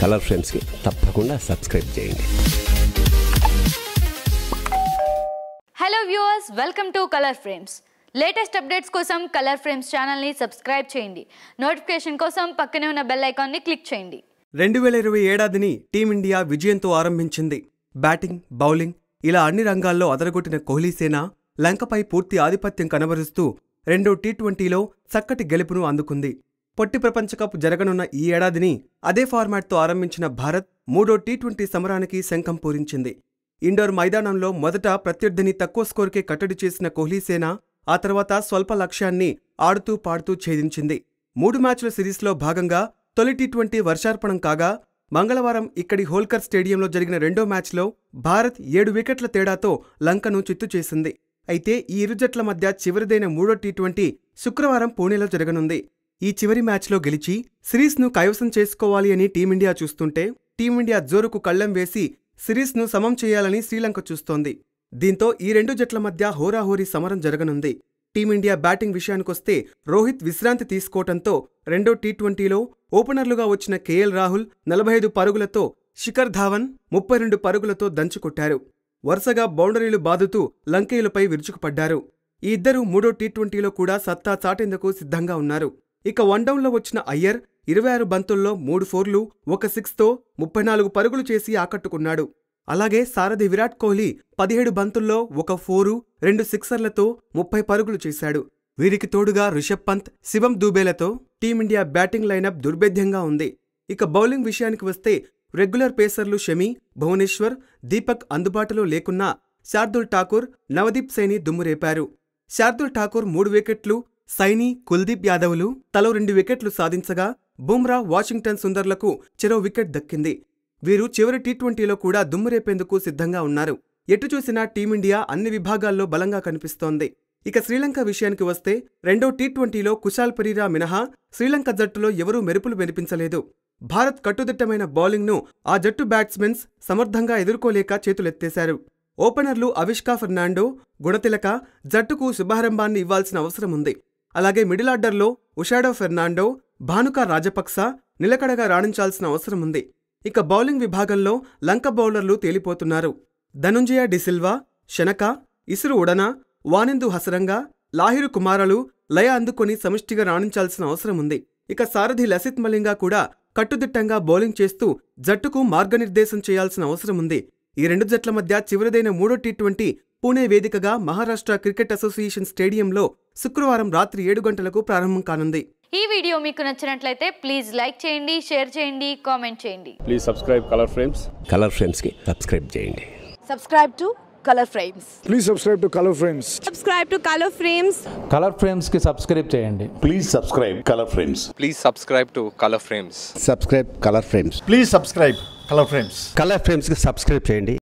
Colour ఫ్రేమ్స్కి తప్పకుండా సబ్స్క్రైబ్ చేయండి hello viewers welcome to Color Frames latest updates కోసం కలర్ ఫ్రేమ్స్ ఛానల్ని సబ్స్క్రైబ్ చేయండి నోటిఫికేషన్ కోసం పక్కనే ఉన్న బెల్ ఐకాన్ని క్లిక్ చేయండి రెండు వేల ఇరవై ఏడాదిని టీమిండియా విజయంతో ఆరంభించింది బ్యాటింగ్ బౌలింగ్ ఇలా అన్ని రంగాల్లో అదరగొట్టిన కోహ్లీ సేన లంకపై పూర్తి ఆధిపత్యం కనబరుస్తూ రెండో టీ ట్వంటీలో చక్కటి గెలుపును అందుకుంది పొట్టి ప్రపంచకప్ జరగనున్న ఈ ఏడాదిని అదే ఫార్మాట్తో ఆరంభించిన భారత్ మూడో టీ ట్వంటీ సమరానికి శంఖం పూరించింది ఇండోర్ మైదానంలో మొదట ప్రత్యర్థిని తక్కువ స్కోరుకే కట్టడి చేసిన కోహ్లీ సేన ఆ తర్వాత స్వల్ప లక్ష్యాన్ని ఆడుతూ పాడుతూ ఛేదించింది మూడు మ్యాచ్ల సిరీస్లో భాగంగా తొలి టీ ట్వంటీ వర్షార్పణం కాగా మంగళవారం ఇక్కడి హోల్కర్ స్టేడియంలో జరిగిన రెండో మ్యాచ్లో భారత్ ఏడు వికెట్ల తేడాతో లంకను చిత్తు చేసింది అయితే ఈ ఇరు జట్ల మధ్య చివరిదైన మూడో టీ ట్వంటీ శుక్రవారం పూణేలో జరగనుంది ఈ చివరి మ్యాచ్లో గెలిచి సిరీస్ను కైవసం చేసుకోవాలి అని టీమిండియా చూస్తుంటే టీమిండియా జోరుకు కళ్లెం వేసి సిరీస్ను సమం చేయాలని శ్రీలంక చూస్తోంది దీంతో ఈ రెండు జట్ల మధ్య హోరాహోరీ సమరం జరగనుంది టీమిండియా బ్యాటింగ్ విషయానికొస్తే రోహిత్ విశ్రాంతి తీసుకోవటంతో రెండో టీ ట్వంటీలో ఓపెనర్లుగా వచ్చిన కేఎల్ రాహుల్ నలభై ఐదు పరుగులతో శిఖర్ ధావన్ ముప్పై రెండు పరుగులతో దంచుకొట్టారు వరుసగా బౌండరీలు బాదుతూ లంకేయులపై విరుచుకుపడ్డారు ఈ ఇద్దరు మూడో టీ ట్వంటీలో కూడా సత్తా చాటేందుకు సిద్ధంగా ఉన్నారు ఇక వన్డౌన్లో వచ్చిన అయ్యర్ ఇరవై ఆరు బంతుల్లో మూడు ఫోర్లు ఒక సిక్స్తో ముప్పై నాలుగు పరుగులు చేసి ఆకట్టుకున్నాడు అలాగే సారథి విరాట్ కోహ్లీ పదిహేడు బంతుల్లో ఒక ఫోరు రెండు సిక్సర్లతో ముప్పై పరుగులు చేశాడు వీరికి తోడుగా రిషబ్ పంత్ శివం దూబేలతో టీమిండియా బ్యాటింగ్ లైనప్ దుర్భేద్యంగా ఉంది ఇక బౌలింగ్ విషయానికి వస్తే రెగ్యులర్ పేసర్లు షమి భువనేశ్వర్ దీపక్ అందుబాటులో లేకున్నా శార్దుల్ ఠాకూర్ నవదీప్ సైని దుమ్మురేపారు శార్దుల్ ఠాకూర్ మూడు వికెట్లు సైని కుల్దీప్ యాదవ్లు తలో రెండు వికెట్లు సాధించగా బుమ్రా వాషింగ్టన్ సుందర్లకు చెరో వికెట్ దక్కింది వీరు చివరి టీ ట్వంటీలో కూడా దుమ్మురేపేందుకు సిద్ధంగా ఉన్నారు ఎటు చూసినా టీమిండియా అన్ని విభాగాల్లో బలంగా కనిపిస్తోంది ఇక శ్రీలంక విషయానికి వస్తే రెండో టీ ట్వంటీలో కుశాల్ పరీరా మినహా శ్రీలంక జట్టులో ఎవరూ మెరుపులు మెరిపించలేదు భారత్ కట్టుదిట్టమైన బౌలింగ్ను ఆ జట్టు బ్యాట్స్మెన్స్ సమర్థంగా ఎదుర్కోలేక చేతులెత్తేశారు ఓపెనర్లు అవిష్కా ఫెర్నాండో గుణతిలక జట్టుకు శుభారంభాన్ని ఇవ్వాల్సిన అవసరం ఉంది అలాగే మిడిల్ ఆర్డర్లో ఉషాడో ఫెర్నాండో భానుక రాజపక్స నిలకడగా రాణించాల్సిన అవసరం ఉంది ఇక బౌలింగ్ విభాగంలో లంక బౌలర్లు తేలిపోతున్నారు ధనుంజయ డిసిల్వా శనక ఇసురు ఉడన వానిందు హసరంగా లాహిరు కుమారలు లయ అందుకొని సమిష్టిగా రాణించాల్సిన అవసరం ఉంది ఇక సారథి లసిత్ మలింగా కూడా కట్టుదిట్టంగా బౌలింగ్ చేస్తూ జట్టుకు మార్గనిర్దేశం చేయాల్సిన అవసరం ఉంది ఈ రెండు జట్ల మధ్య చివరిదైన మూడో టీ ట్వంటీ పూణే వేదికగా మహారాష్ట్ర క్రికెట్ అసోసియేషన్ స్టేడియంలో శుక్రవారం రాత్రి ఏడు గంటలకు ప్రారంభం కానుంది ఈ వీడియో మీకు నచ్చినట్లయితే ప్లీజ్ లైక్ చేయండి షేర్ చేయండి కామెంట్ చేయండి please subscribe Color Frames Color ఫ్రేమ్స్కి సబ్స్క్రైబ్ చేయండి subscribe to color frames Please subscribe to Color Frames. subscribe to color frames Color ఫ్రేమ్స్కి సబ్స్క్రైబ్ చేయండి Please subscribe Color Frames. Please subscribe to Color Frames. Subscribe Color Frames Please subscribe Color Frames. Color ఫ్రేమ్స్కి subscribe చేయండి